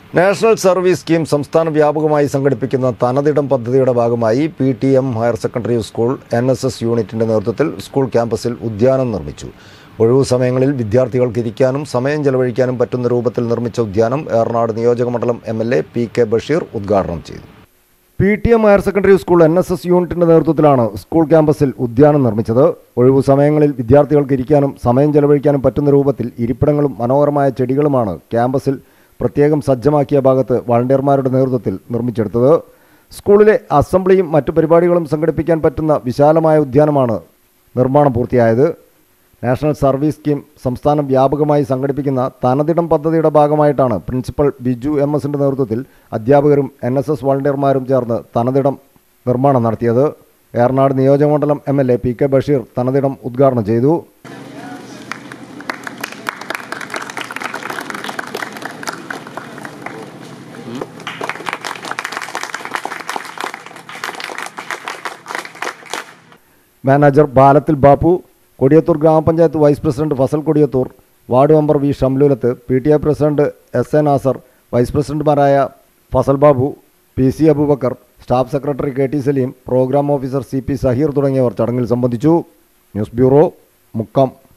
national service scheme സംസ്ഥാന വ്യാപകമായി സംഘടിപ്പിക്കുന്ന തനതിടം പദ്ധതിയുടെ ഭാഗമായി P T M higher secondary school N S S യൂണിറ്റിന്റെ നേതൃത്വത്തിൽ സ്കൂൾ ക്യാമ്പസിൽ ഉദ്യാനം നിർമ്മിച്ചു ഒഴിവു സമയങ്ങളിൽ വിദ്യാർത്ഥികൾക്ക് ഇരിക്കാനും സമയം ചെലവഴിക്കാനും പറ്റുന്ന രൂപത്തിൽ നിർമ്മിച്ച ഉദ്യാനം ഏറനാട് നിയോജകമണ്ഡലം M L A P K Basheer ഉദ്ഘാടനം ചെയ്തു P T M higher secondary school N S S യൂണിറ്റിന്റെ നേതൃത്വത്തിലാണ് സ്കൂൾ ക്യാമ്പസിൽ ഉദ്യാനം നിർമ്മിച്ചത് ഒഴിവു സമയങ്ങളിൽ വിദ്യാർത്ഥികൾക്ക് ഇരിക്കാനും സമയം ചെലവഴിക്കാനും പറ്റുന്ന രൂപത്തിൽ ഇരിപ്പിടങ്ങളും മനോഹരമായ ചെടികളുമാണ് ക്യാമ്പസിൽ പ്രത്യേകം സജ്ജമാക്കിയ ഭാഗത്ത് വളണ്ടിയർമാരുടെ നേതൃത്വത്തിൽ നിർമ്മിച്ചെടുത്തത് സ്കൂളിലെ അസംബ്ലിയും മറ്റു പരിപാടികളും സംഘടിപ്പിക്കാൻ പറ്റുന്ന വിശാലമായ ഉദ്യാനമാണ് നിർമ്മാണം പൂർത്തിയായത് നാഷണൽ സർവീസ് സ്കീം സംസ്ഥാനം വ്യാപകമായി സംഘടിപ്പിക്കുന്ന തനതിടം പദ്ധതിയുടെ ഭാഗമായിട്ടാണ് പ്രിൻസിപ്പൽ ബിജു എം എസിൻ്റെ നേതൃത്വത്തിൽ അധ്യാപകരും എൻ എസ് എസ് വളണ്ടിയർമാരും ചേർന്ന് തനതിടം നിർമ്മാണം നടത്തിയത് ഏറനാട് നിയോജകമണ്ഡലം M L A P K Basheer തനതിടം ഉദ്ഘാടനം ചെയ്തു മാനേജർ ബാലത്തിൽ ബാപ്പു കൊടിയത്തൂർ ഗ്രാമപഞ്ചായത്ത് vice president Fazal Kodiyathur ward member V Shamlulath P T A president S A Nasar vice പ്രസിഡന്റുമാരായ Fazal Babu P C Abubacker staff secretary K T Saleem programme officer C P Saheer തുടങ്ങിയവർ ചടങ്ങിൽ സംബന്ധിച്ചു ന്യൂസ് ബ്യൂറോ മുക്കം